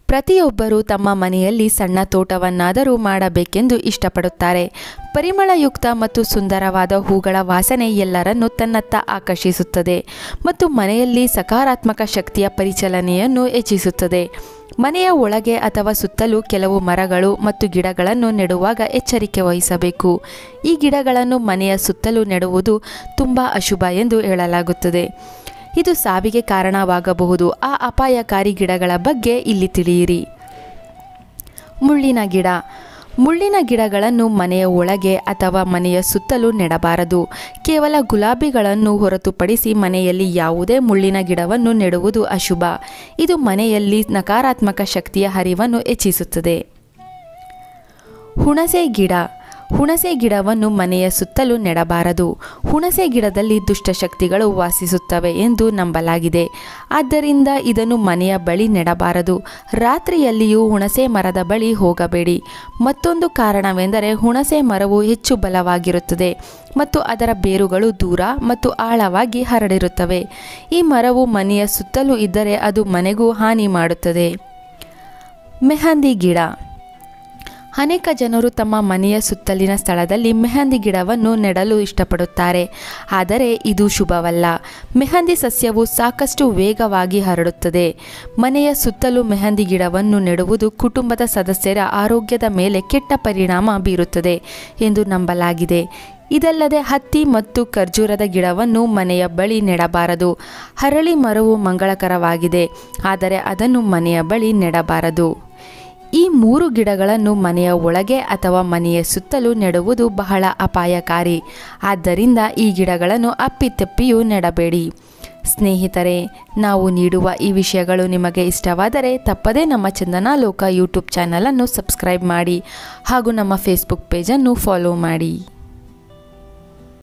ಪ್ರತಿಯೊಬ್ಬರೂ ತಮ್ಮ ಮನೆಯಲ್ಲಿ ಸಣ್ಣ ತೋಟವನ್ನಾದರೂ ಮಾಡಬೇಕೆಂದು ಇಷ್ಟಪಡುತ್ತಾರೆ ಪರಿಮಳಯುಕ್ತ ಮತ್ತು ಸುಂದರವಾದ ಹೂಗಳ ವಾಸನೆ ಎಲ್ಲರನ್ನೂ ತನ್ನತ್ತ ಆಕರ್ಷಿಸುತ್ತದೆ ಮತ್ತು ಮನೆಯಲ್ಲಿ ಸಕಾರಾತ್ಮಕ ಶಕ್ತಿಯ ಪರಿಚಲನೆಯನ್ನು ಹೆಚ್ಚಿಸುತ್ತದೆ ಮನೆಯ ಒಳಗೆ ಅಥವಾ ಸುತ್ತಲೂ ಕೆಲವು ಮರಗಳು ಮತ್ತು ಗಿಡಗಳನ್ನು ನೆಡುವಾಗ ಎಚ್ಚರಿಕೆ ವಹಿಸಬೇಕು ಈ ಗಿಡಗಳನ್ನು ಮನೆಯ ಸುತ್ತಲೂ ನೆಡುವುದು ತುಂಬ ಅಶುಭ ಎಂದು ಹೇಳಲಾಗುತ್ತದೆ ಇದು ಸಾವಿಗೆ ಕಾರಣವಾಗಬಹುದು ಆ ಅಪಾಯಕಾರಿ ಗಿಡಗಳ ಬಗ್ಗೆ ಇಲ್ಲಿ ತಿಳಿಯಿರಿ ಮುಳ್ಳಿನ ಗಿಡ ಮುಳ್ಳಿನ ಗಿಡಗಳನ್ನು ಮನೆಯ ಒಳಗೆ ಅಥವಾ ಮನೆಯ ಸುತ್ತಲೂ ನೆಡಬಾರದು ಕೇವಲ ಗುಲಾಬಿಗಳನ್ನು ಹೊರತುಪಡಿಸಿ ಮನೆಯಲ್ಲಿ ಯಾವುದೇ ಮುಳ್ಳಿನ ಗಿಡವನ್ನು ನೆಡುವುದು ಅಶುಭ ಇದು ಮನೆಯಲ್ಲಿ ನಕಾರಾತ್ಮಕ ಶಕ್ತಿಯ ಹರಿವನ್ನು ಹೆಚ್ಚಿಸುತ್ತದೆ ಹುಣಸೆ ಗಿಡ ಹುಣಸೆ ಗಿಡವನ್ನು ಮನೆಯ ಸುತ್ತಲೂ ನೆಡಬಾರದು ಹುಣಸೆ ಗಿಡದಲ್ಲಿ ದುಷ್ಟಶಕ್ತಿಗಳು ವಾಸಿಸುತ್ತವೆ ಎಂದು ನಂಬಲಾಗಿದೆ ಆದ್ದರಿಂದ ಇದನ್ನು ಮನೆಯ ಬಳಿ ನೆಡಬಾರದು ರಾತ್ರಿಯಲ್ಲಿಯೂ ಹುಣಸೆ ಮರದ ಬಳಿ ಹೋಗಬೇಡಿ ಮತ್ತೊಂದು ಕಾರಣವೆಂದರೆ ಹುಣಸೆ ಮರವು ಹೆಚ್ಚು ಬಲವಾಗಿರುತ್ತದೆ ಮತ್ತು ಅದರ ಬೇರುಗಳು ದೂರ ಮತ್ತು ಆಳವಾಗಿ ಹರಡಿರುತ್ತವೆ ಈ ಮರವು ಮನೆಯ ಸುತ್ತಲೂ ಇದ್ದರೆ ಅದು ಮನೆಗೂ ಹಾನಿ ಮಾಡುತ್ತದೆ ಮೆಹಂದಿ ಗಿಡ ಅನೇಕ ಜನರು ತಮ್ಮ ಮನೆಯ ಸುತ್ತಲಿನ ಸ್ಥಳದಲ್ಲಿ ಮೆಹಂದಿ ಗಿಡವನ್ನು ನೆಡಲು ಇಷ್ಟಪಡುತ್ತಾರೆ ಆದರೆ ಇದು ಶುಭವಲ್ಲ ಮೆಹಂದಿ ಸಸ್ಯವು ಸಾಕಷ್ಟು ವೇಗವಾಗಿ ಹರಡುತ್ತದೆ ಮನೆಯ ಸುತ್ತಲೂ ಮೆಹಂದಿ ಗಿಡವನ್ನು ನೆಡುವುದು ಕುಟುಂಬದ ಸದಸ್ಯರ ಆರೋಗ್ಯದ ಮೇಲೆ ಕೆಟ್ಟ ಪರಿಣಾಮ ಬೀರುತ್ತದೆ ಎಂದು ನಂಬಲಾಗಿದೆ ಇದಲ್ಲದೆ ಹತ್ತಿ ಮತ್ತು ಖರ್ಜೂರದ ಗಿಡವನ್ನು ಮನೆಯ ಬಳಿ ನೆಡಬಾರದು ಹರಳಿ ಮರವು ಮಂಗಳಕರವಾಗಿದೆ ಆದರೆ ಅದನ್ನು ಮನೆಯ ಬಳಿ ನೆಡಬಾರದು ಈ ಮೂರು ಗಿಡಗಳನ್ನು ಮನೆಯ ಒಳಗೆ ಅಥವಾ ಮನೆಯ ಸುತ್ತಲೂ ನೆಡುವುದು ಬಹಳ ಅಪಾಯಕಾರಿ ಆದ್ದರಿಂದ ಈ ಗಿಡಗಳನ್ನು ಅಪ್ಪಿತಪ್ಪಿಯೂ ನೆಡಬೇಡಿ ಸ್ನೇಹಿತರೆ ನಾವು ನೀಡುವ ಈ ವಿಷಯಗಳು ನಿಮಗೆ ಇಷ್ಟವಾದರೆ ತಪ್ಪದೇ ನಮ್ಮ ಚಂದನಾ ಲೋಕ ಯೂಟ್ಯೂಬ್ ಚಾನಲನ್ನು ಸಬ್ಸ್ಕ್ರೈಬ್ ಮಾಡಿ ಹಾಗೂ ನಮ್ಮ ಫೇಸ್ಬುಕ್ ಪೇಜನ್ನು ಫಾಲೋ ಮಾಡಿ